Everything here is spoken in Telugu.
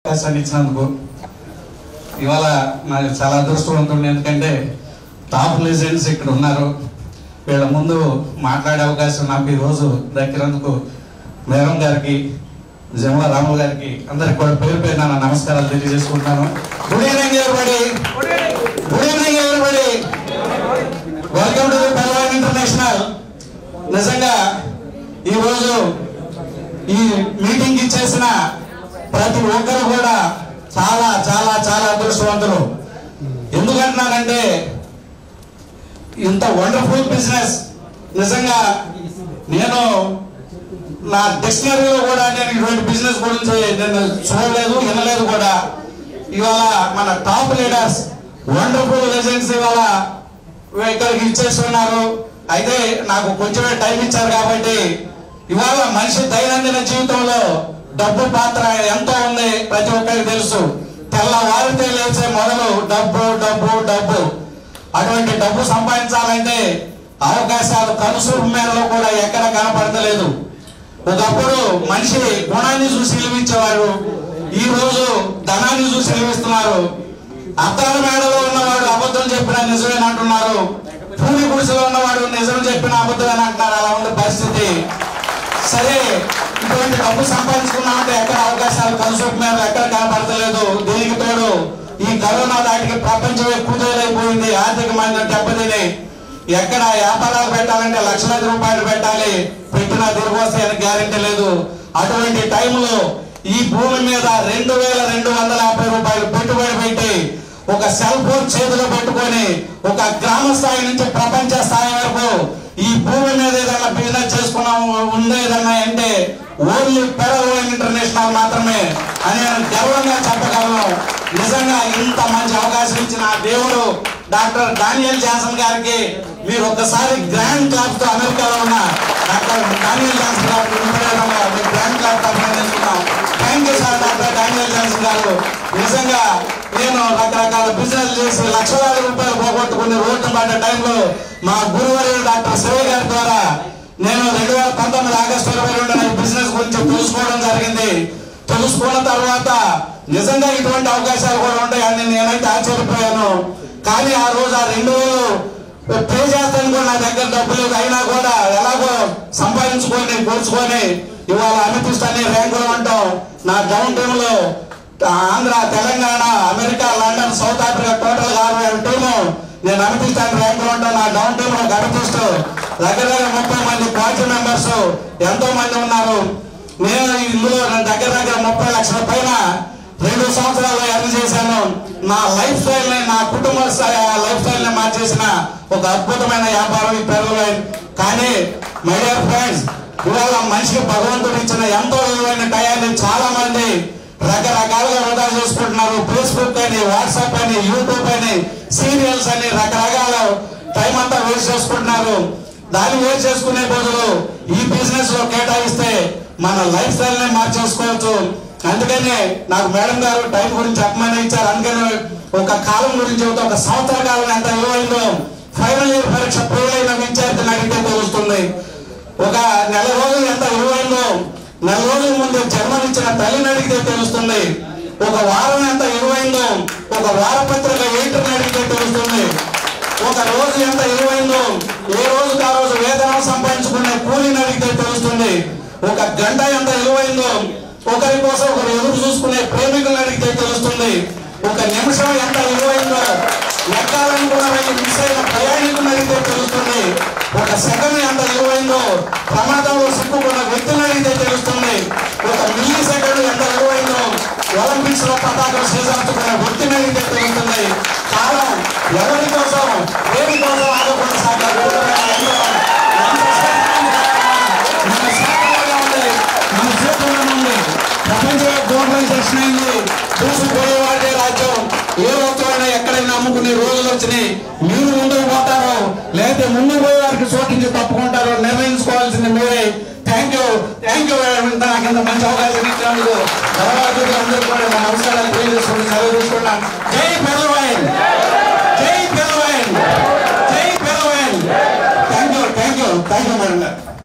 అవకాశాన్ని ఇచ్చినందుకు ఇవాళ నాకు చాలా అదృష్టవంతుడు ఎందుకంటే టాప్ లెజెండ్స్ ఇక్కడ ఉన్నారు వీళ్ళ ముందు మాట్లాడే అవకాశం నాకు ఈరోజు దక్కినందుకు మేడం గారికి జమల రాములు గారికి అందరికి కూడా పేరు పేరు నా నమస్కారాలు తెలియజేసుకుంటున్నాను good evening everybody good evening everybody welcome to Pehlwan international నిజంగా ఈరోజు ఈ మీటింగ్ ఇచ్చేసిన ప్రతి ఒక్కరు కూడా చాలా చాలా చాలా అదృష్టవంతులు ఎందుకంటున్నానంటే ఇంత వండర్ఫుల్ బిజినెస్ నిజంగా నేను నా డిక్షనరీలో కూడా నేను ఇటువంటి బిజినెస్ గురించి నేను చూడలేదు వినలేదు కూడా ఇవాళ మన టాప్ లీడర్స్ వండర్ఫుల్ లెజెండ్స్ ఇవాళ ఇక్కడికి ఇచ్చేస్తున్నారు అయితే నాకు కొంచెమే టైం ఇచ్చారు కాబట్టి ఇవాళ మనిషి దైనందిన జీవితంలో డబ్బు పాత్ర ఎంతో ఉంది ప్రతి ఒక్కరికి తెలుసు తెల్లవారితే లేచే మొదలు డబ్బు డబ్బు డబ్బు అటువంటి డబ్బు సంపాదించాలంటే అవకాశాలు కనుసూపు మేరలో కూడా ఎక్కడ కనపడతలేదు ఒకప్పుడు మనిషి గుణాన్ని చూసి విలువించేవారు ఈ రోజు ధనాన్ని చూసి విలువిస్తున్నారు అద్దాల మేడలో ఉన్నవాడు అబద్ధం చెప్పిన నిజమేనా అంటున్నారు పూడి గుడిసెలో ఉన్నవాడు నిజం చెప్పిన అబద్ధమేనా అంటున్నారు అలా ఉంది పరిస్థితి సరే ఇటువంటి డబ్బు సంపాదించుకున్నామంటే ఎక్కడ అవకాశాలు కనుసూపు మీద ఎక్కడ కనపడతలేదు దీనికి తోడు ఈ కరోనా దాటికి ప్రపంచమే కుదేలైపోయింది ఆర్థికమైన దెబ్బతిని ఎక్కడ వ్యాపారాలు పెట్టాలంటే లక్షలాది రూపాయలు పెట్టాలి పెట్టినా తిరిగి వస్తాయని గ్యారెంటీ లేదు అటువంటి టైంలో ఈ భూమి మీద రెండు వేల రెండు వందల యాభై రూపాయలు పెట్టుబడి పెట్టి ఒక సెల్ ఫోన్ చేతిలో పెట్టుకొని ఒక గ్రామ స్థాయి నుంచి ప్రపంచ స్థాయి వరకు ఈ భూమి మీద ఏదైనా బిజినెస్ చేసుకున్నాం ఉంది ఏదన్నా అంటే ఓన్లీ పెరవల్ ఇంటర్నేషనల్ మాత్రమే అని నేను గర్వంగా చెప్పగలను నిజంగా ఇంత మంచి అవకాశం ఇచ్చిన ఆ దేవుడు డాక్టర్ డానియల్ జాన్సన్ గారికి మీరు ఒక్కసారి గ్రాండ్ క్లాప్ తో అమెరికాలో ఉన్న డాక్టర్ డానియల్ జాన్సన్ గారికి వినపడేటంగా మీ గ్రాండ్ క్లాప్ తో అభినందిస్తున్నాం thank you sir doctor Daniel Johnson గారు నిజంగా నేను రకరకాల బిజినెస్ చేసి లక్షలాది రూపాయలు పోగొట్టుకుని రోడ్డు పడ్డ టైంలో మా గురువారు డాక్టర్ శివ గారి ద్వారా నేను రెండు వేల పంతొమ్మిది ఆగస్టు ఇరవై రెండున ఈ బిజినెస్ గురించి తెలుసుకోవడం జరిగింది తెలుసుకున్న తర్వాత నిజంగా ఇటువంటి అవకాశాలు కూడా ఉంటాయని నేనైతే ఆశ్చర్యపోయాను కానీ ఆ రోజు ఆ రెండు వేలు పే చేస్తాను కూడా నా దగ్గర డబ్బు లేదు అయినా కూడా ఎలాగో సంపాదించుకొని కూర్చుకొని ఇవాళ అనిపిస్తానే ర్యాంకులు అంటాం నా డౌన్ టైమ్ లో Andhra Telangana America London south Africa total గా అరవై టీము నేను అనిపిస్తాను ర్యాంకులు ఉంటాను నా డౌన్ టీమ్ లో కనిపిస్తూ దగ్గర దగ్గర ముప్పై మంది క్వాలిటీ మెంబర్స్ ఎంతో మంది ఉన్నారు నేను ఇందులో నా దగ్గర దగ్గర ముప్పై లక్షల పైన రెండు సంవత్సరాలు ఎర్న్ చేశాను నా లైఫ్ స్టైల్ ని నా కుటుంబ లైఫ్ స్టైల్ ని మార్చేసిన ఒక అద్భుతమైన వ్యాపారం ఈ పెరల్ వైన్ కానీ మై డియర్ ఫ్రెండ్స్ ఇవాళ మనిషికి భగవంతుడు ఇచ్చిన ఎంతో విలువైన టయాన్ని చాలా మంది రకరకాలుగా వృధా చేసుకుంటున్నారు ఫేస్బుక్ అని వాట్సాప్ అని యూట్యూబ్ అని సీరియల్స్ అని రకరకాల టైం అంతా వేస్ట్ చేసుకుంటున్నారు దాన్ని వేస్ట్ చేసుకునే బదులు ఈ బిజినెస్ లో కేటాయిస్తే మన లైఫ్ స్టైల్ ని మార్చేసుకోవచ్చు అందుకనే నాకు మేడం గారు టైం గురించి చెప్పమని ఇచ్చారు అందుకని ఒక కాలం గురించి చెబుతా ఒక సంవత్సర కాలం ఎంత విలువైందో ఫైనల్ ఇయర్ పరీక్ష ఫెయిల్ అయిన విద్యార్థిని అడిగితే తెలుస్తుంది ఒక నెల రోజులు ఎంత విలువైందో నెల రోజుల ముందు జన్మనిచ్చిన తల్లిని అడిగితే తెలుస్తుంది ఒక వారం ఎంత విలువైందో ఒక వారపత్రిక ఏంటని అడిగితే తెలుస్తుంది ఒక రోజు ఎంత విలువైందో ఏ రోజుకి ఆ రోజు వేతనం సంపాదించుకునే కూలీని అడిగితే తెలుస్తుంది ఒక గంట ఎంత విలువైందో ఒకరి కోసం ఒకరు ఎదురు చూసుకునే ప్రేమికులను అడిగితే తెలుస్తుంది ఒక నిమిషం ఎంత విలువైందో ఎక్కాలని కూడా వెళ్ళి మిస్ అయిన ప్రయాణికులను అడిగితే తెలుస్తుంది ఒక సెకండ్ ఎంత విలువైందో ప్రమాదంలో సిక్కుకున్న వ్యక్తులను అడిగితే తెలుస్తుంది ఒక మిల్లీ సెకండ్ ఎంత విలువైందో ఒలింపిక్స్ లో పతాకం చేసేందుకున్న వ్యక్తిని అడిగితే తెలుస్తుంది కాలం ఎవరి కోసం దేని కోసం ఆగకుండా సాగారు మన శాఖలుగా ఉంది మన చేతుల్లో ఉంది ప్రపంచంలో గ్లోబలైజేషన్ అయింది దూసుకుపోయేవాడే రాజ్యం ఏ వస్తువైనా ఎక్కడైనా అమ్ముకునే రోజులు వచ్చినాయి మీరు ముందుకు పోతారో లేదా ముందుకు పోయే వారికి చోటించి తప్పుకుంటారో నిర్ణయించుకోవాల్సింది మీరే థ్యాంక్ యూ థ్యాంక్ యూ నాకు ఇంత మంచి అవకాశం ఇచ్చినందుకు ధన్యవాదాలు అందరూ కూడా నా నమస్కారాలు తెలియజేసుకుంటూ సెలవు తీసుకున్నాను జై పెదవాయి